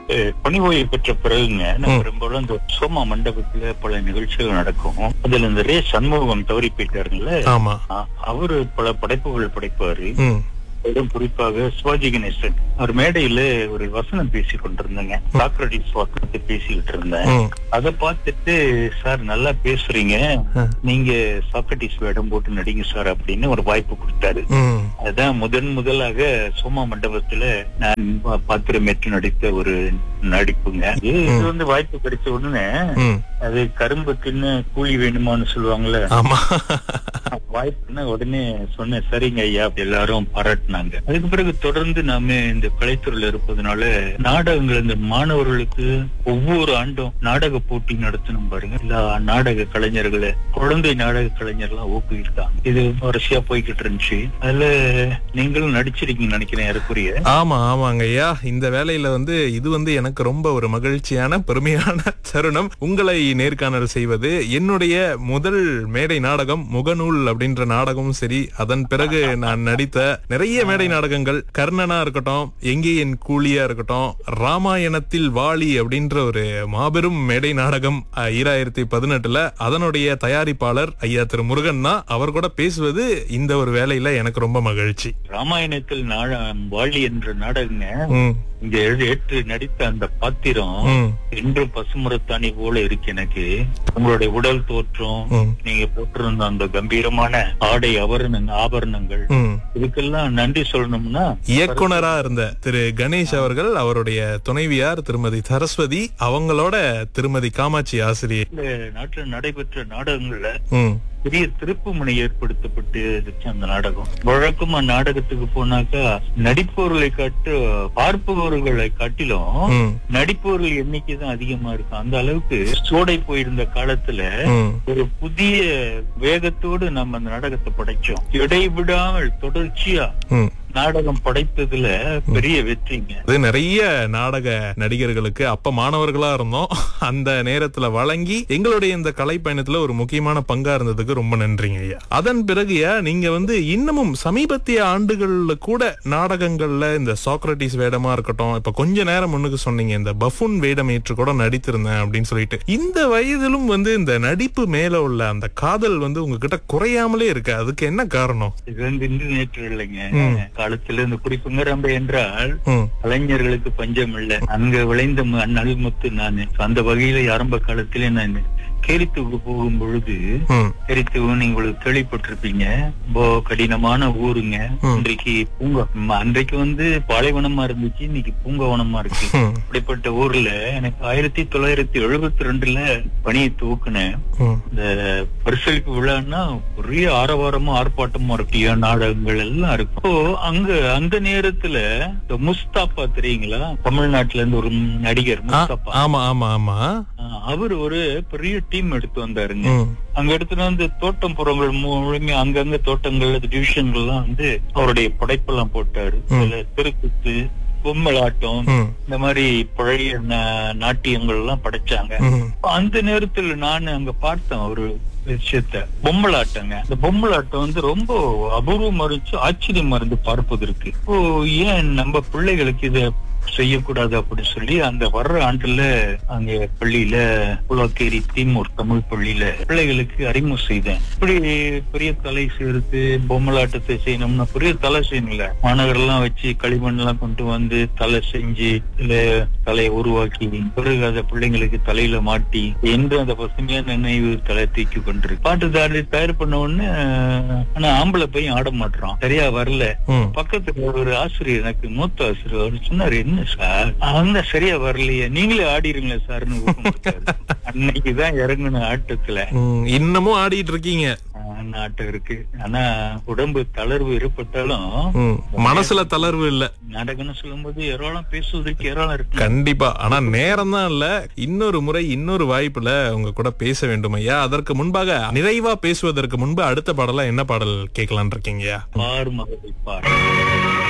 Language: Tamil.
அஹ், பணி ஓய்வு பெற்ற பிறகுங்க நான் பெரும்பாலும் இந்த சோமா மண்டபத்துல பல நிகழ்ச்சிகள் நடக்கும் அதுல இந்த ரே சண்முகம் தவறி போயிட்டாருங்களே ஆமா அ- அவரு பல படைப்புகள் படைப்பாரு ம் அதுவும் குறிப்பாக சிவாஜி கணேசன் அவர் மேடையில ஒரு வசனம் பேசி கொண்டிருந்தேங்க சாக்ரட்டிஸ் வாக்கத்தை பேசிக்கிட்டு இருந்தேன் ம் அதை பார்த்துட்டு சார் நல்லா பேசுறீங்க ஆ. நீங்க சாக்ரட்டிஸ் வேடம் போட்டு நடிங்க சார் அப்படின்னு ஒரு வாய்ப்பு கொடுத்தாரு ம் அதான் முதன் முதலாக சோமா மண்டபத்துல நான் பா- பாத்திரமேற்று நடித்த ஒரு நடிப்புங்க இது இது வந்து வாய்ப்பு கிடைச்ச உடனே ம் அது கரும்பு தின்னு கூலி வேணுமான்னு சொல்லுவாங்கல்ல ஆமா வாய்ப்புன்னா உடனே சொன்னேன் சரிங்க ஐயா அப்படி எல்லாரும் பாராட்டினாங்க அதுக்கு பிறகு தொடர்ந்து நாம இந்த கலைத்துறையில இருப்பதனால நாடகங்கள் இந்த மாணவர்களுக்கு ஒவ்வொரு ஆண்டும் நாடக போட்டி நடத்தணும் பாருங்க எல்லா நாடக கலைஞர்களை குழந்தை நாடக கலைஞர்லாம் ஊக்குவித்தாங்க இது வரிசையா போய்கிட்டு இருந்துச்சு அதுல நீங்களும் நடிச்சிருக்கீங்க நினைக்கிறேன் ஏறக்குரிய ஆமா ஆமாங்க ஐயா இந்த வேலையில வந்து இது வந்து எனக்கு ரொம்ப ஒரு மகிழ்ச்சியான பெருமையான தருணம் உங்களை நேர்காணல் செய்வது என்னுடைய முதல் மேடை நாடகம் முகநூல் அப்படின்ற நாடகமும் சரி அதன் பிறகு நான் நடித்த நிறைய மேடை நாடகங்கள் கர்ணனா இருக்கட்டும் எங்கே என் கூலியா இருக்கட்டும் ராமாயணத்தில் வாலி அப்படின்ற ஒரு மாபெரும் மேடை நாடகம் அஹ், ஈராயிரத்தி பதினெட்டுல அதனுடைய தயாரிப்பாளர் ஐயா திரு முருகன் தான் அவர் கூட பேசுவது இந்த ஒரு வேலையில எனக்கு ரொம்ப மகிழ்ச்சி ராமாயணத்தில் நாட வாலி என்ற நாடகங்க ம் இங்க எழு- ஏற்று நடித்த அந்த பாத்திரம் ம் என்றும் பசுமரத்தாணி போல இருக்கு எனக்கு உங்களுடைய உடல் தோற்றம் ம் நீங்க போட்டிருந்த அந்த கம்பீரமான ஆடை ஆபரண ஆபரணங்கள் ம் இதுக்கெல்லாம் நன்றி சொல்லணும்னா இயக்குனரா இருந்த திரு கணேஷ் அவர்கள் அவருடைய துணைவியார் திருமதி சரஸ்வதி அவங்களோட திருமதி காமாட்சி ஆசிரியர் இந்த நாட்டுல நடைபெற்ற நாடகங்கள்ல ம் பெரிய திருப்புமுனை ஏற்படுத்தப்பட்டு இருந்துச்சு அந்த நாடகம் வழக்கமா நாடகத்துக்கு போனாக்கா நடிப்பவர்களை காட்டு பார்ப்பவர்களை காட்டிலும் ம் நடிப்பவர்கள் எண்ணிக்கை தான் அதிகமா இருக்கும் அந்த அளவுக்கு சோடை போயிருந்த காலத்துல ம் ஒரு புதிய வேகத்தோடு நம்ம அந்த நாடகத்தை படைச்சோம் இடைவிடாமல் தொடர்ச்சியா ம் நாடகம் படைத்ததுல பெரிய வெற்றிங்க அது நிறைய நாடக நடிகர்களுக்கு அப்ப மாணவர்களா இருந்தோம் அந்த நேரத்துல வழங்கி எங்களுடைய இந்த கலை பயணத்துல ஒரு முக்கியமான பங்கா இருந்ததுக்கு ரொம்ப நன்றிங்க ஐயா அதன் பிறகுயா நீங்க வந்து இன்னமும் சமீபத்திய ஆண்டுகள்ல கூட நாடகங்கள்ல இந்த சாக்ரட்டிஸ் வேடமா இருக்கட்டும் இப்ப கொஞ்ச நேரம் முன்னுக்கு சொன்னீங்க இந்த பஃபுன் வேடம் ஏற்று கூட நடித்திருந்தேன் அப்படின்னு சொல்லிட்டு இந்த வயதிலும் வந்து இந்த நடிப்பு மேல உள்ள அந்த காதல் வந்து உங்ககிட்ட குறையாமலே இருக்கு அதுக்கு என்ன காரணம் இது வந்து இன்று நேற்று இல்லைங்க காலத்துல இந்த குறிப்புங்க ரொம்ப என்றால் ம் கலைஞர்களுக்கு பஞ்சம் இல்லை அங்க விளைந்த ம- நல்முத்து நானு அந்த வகையில ஆரம்ப காலத்திலே நான் கேரித்துக்கு போகும் பொழுது ம் கேரித்துவு நீங்க உங்களுக்கு கேள்விப்பட்டிருப்பீங்க ரொம்ப கடினமான ஊருங்க ம். இன்றைக்கு பூங்கா ம- அன்றைக்கு வந்து பாலைவனமா இருந்துச்சு இன்னைக்கு பூங்காவனமா இருக்கு ம் அப்படிப்பட்ட ஊர்ல எனக்கு ஆயிரத்தி தொள்ளாயிரத்தி எழுபத்தி ரெண்டுல பணியை துவக்குனேன் ம் இந்த பரிசளிப்பு விழான்னா பெரிய ஆரவாரமும் ஆர்ப்பாட்டமும் இருக்கு ஏன் நாடகங்கள் எல்லாம் இருக்கும் So, அங்க அந்த நேரத்துல இந்த முஸ்தாபா தெரியுங்களா தமிழ்நாட்டுல இருந்து ஒரு நடிகர் ஆ, முஸ்தாபா ஆமா ஆமா ஆமா அவர் ஒரு பெரிய டீம் எடுத்து வந்தாருங்க ம் அங்க எடுத்துட்டு வந்து தோட்டம் புறங்கள் முழுமையா அங்கங்க தோட்டங்கள் டிவிஷன்கள்லாம் வந்து அவருடைய படைப்பெல்லாம் போட்டாரு இதுல தெருக்குத்து பொம்மலாட்டம் ம் இந்த மாதிரி பழைய நா- நாட்டியங்கள் எல்லாம் படைச்சாங்க ம் அந்த நேரத்துல நான் அங்க பார்த்தேன் ஒரு விஷயத்த பொம்மலாட்டங்க இந்த பொம்மலாட்டம் வந்து ரொம்ப அபூர்வமா இருந்துச்சு ஆச்சரியமா இருந்து பார்ப்பதற்கு இப்போ ஏன் நம்ம பிள்ளைகளுக்கு இத செய்யக்கூடாது அப்படின்னு சொல்லி அந்த வர்ற ஆண்டுல அங்க பள்ளியில புலக்கேரி தீமூர் தமிழ் பள்ளியில பிள்ளைகளுக்கு அறிமுகம் செய்தேன் இப்படி பெரிய தலை சேர்த்து பொம்மலாட்டத்தை செய்யணும்னா பெரிய தலை செய்யணும்ல மாணவர் எல்லாம் வச்சு களிமண் எல்லாம் கொண்டு வந்து தலை செஞ்சு இல்ல தலையை உருவாக்கி பிறகு அதை பிள்ளைங்களுக்கு தலையில மாட்டி என்று அந்த பசுமையான நினைவு தலை தூக்கி கொண்டிருக்கு பாட்டு தாண்டி தயார் பண்ண உடனே ஆஹ், ஆனா ஆம்பளை பையன் ஆட மாட்டான் சரியா வரல ம் பக்கத்துல ஒரு ஆசிரியர் எனக்கு மூத்த ஆசிரியர் அவர் சொன்னாரு என்ன சார் அவங்க சரியா வரலையே நீங்களே ஆடிருங்களே சார்னு ஊக்கம் கொடுத்தாரு. அன்னைக்குதான் இறங்குன ஆட்டத்துல ம், இன்னமும் ஆடிட்டு இருக்கீங்க ஆஹ், ஆட்டம் இருக்கு ஆனா உடம்பு தளர்வு ஏற்பட்டாலும் ம், மனசுல தளர்வு இல்ல நாடகம்னு சொல்லும்போது ஏராளம் பேசுவதற்கு ஏராளம் இருக்கு கண்டிப்பா ஆனா நேரம் தான் இல்ல இன்னொரு முறை இன்னொரு வாய்ப்புல உங்க கூட பேச வேண்டும் ஐயா அதற்கு முன்பாக நிறைவா பேசுவதற்கு முன்பு அடுத்த பாடலா என்ன பாடல் கேட்கலான் இருக்கீங்கயா பார் மகளை பார்